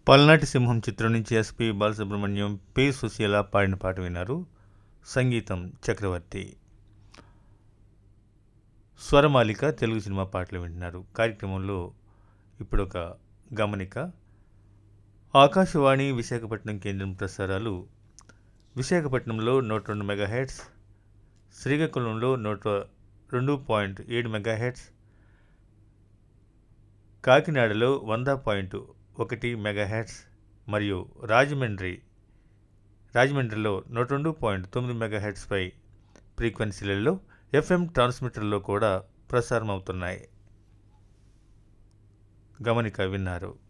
పల్నాటి సింహం చిత్రం నుంచి ఎస్పి బాలసుబ్రహ్మణ్యం పి సుశీల పాడిన పాట విన్నారు సంగీతం చక్రవర్తి స్వరమాలిక తెలుగు సినిమా పాటలు వింటున్నారు కార్యక్రమంలో ఇప్పుడు ఒక గమనిక ఆకాశవాణి విశాఖపట్నం కేంద్రం ప్రసారాలు విశాఖపట్నంలో నూట రెండు మెగాహెట్స్ శ్రీకాకుళంలో నూట రెండు పాయింట్ ఏడు మెగాహెట్స్ కాకినాడలో వంద పాయింట్ ఒకటి మెగాహెట్స్ మరియు రాజమండ్రి రాజమండ్రిలో నూట రెండు పాయింట్ తొమ్మిది మెగాహెట్స్పై ఫ్రీక్వెన్సీలలో ఎఫ్ఎం ట్రాన్స్మిటర్లో కూడా ప్రసారం అవుతున్నాయి గమనిక విన్నారు